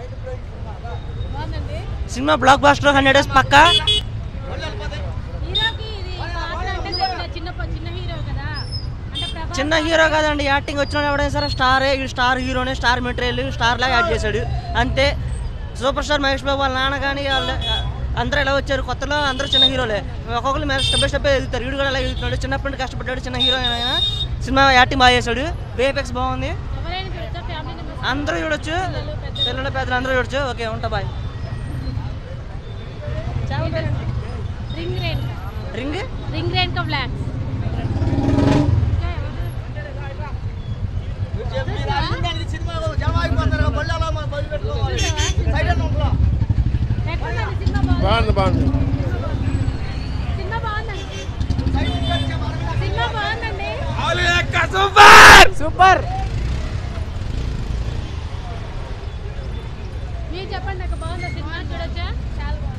బాగుందండి cinema blockbuster hundred days పక్క హీరోకి ఇది పాత్ర అంటే తెలియదు. చిన్న ప- చిన్న హీరో కదా అంటే ప్రభాస్ చిన్న హీరో కాదండి యాక్టింగ్ వచ్చిన ఎవడైనా సరే స్టారే ఈ స్టార్ హీరోనే స్టార్ మెటీరియల్ స్టార్ లాగా యాడ్ చేశాడు అంతే సూపర్ స్టార్ మహేష్ బాబు వాళ్ళ నాన్న కానీ వాళ్ళ అందరూ ఎలా వచ్చారు కొత్తలో అందరూ చిన్న హీరోలే ఒక్కొక్కరు మీద స్టెప్ బై స్టెప్ ఎదుగుతారు వీడు కూడా అలా ఎదుగుతున్నాడు చిన్నప్పటి నుండి కష్టపడ్డాడు చిన్న హీరో అయినా సినిమా యాక్టింగ్ బాగా చేశాడు వేఎఫెక్స్ బాగుంది ఎవరైనా చూడొచ్చా ఫ్యామిలీ మెంబర్స్ అందరూ చూడొచ్చు పిల్లలు పెద్దలు అందరూ చూడొచ్చు ఓకే ఉంటా బాయ్ రింగ్ రేన్ రింగ్ రింగ్ రేన్ కా బ్లాక్ బాగుంది బాగుంది సినిమా బాగుందండి సినిమా బాగుందండి సూపర్ సూపర్ మీరు చెప్పండి నాకు బాగుందా సినిమా చూడొచ్చా చాలా బాగుంది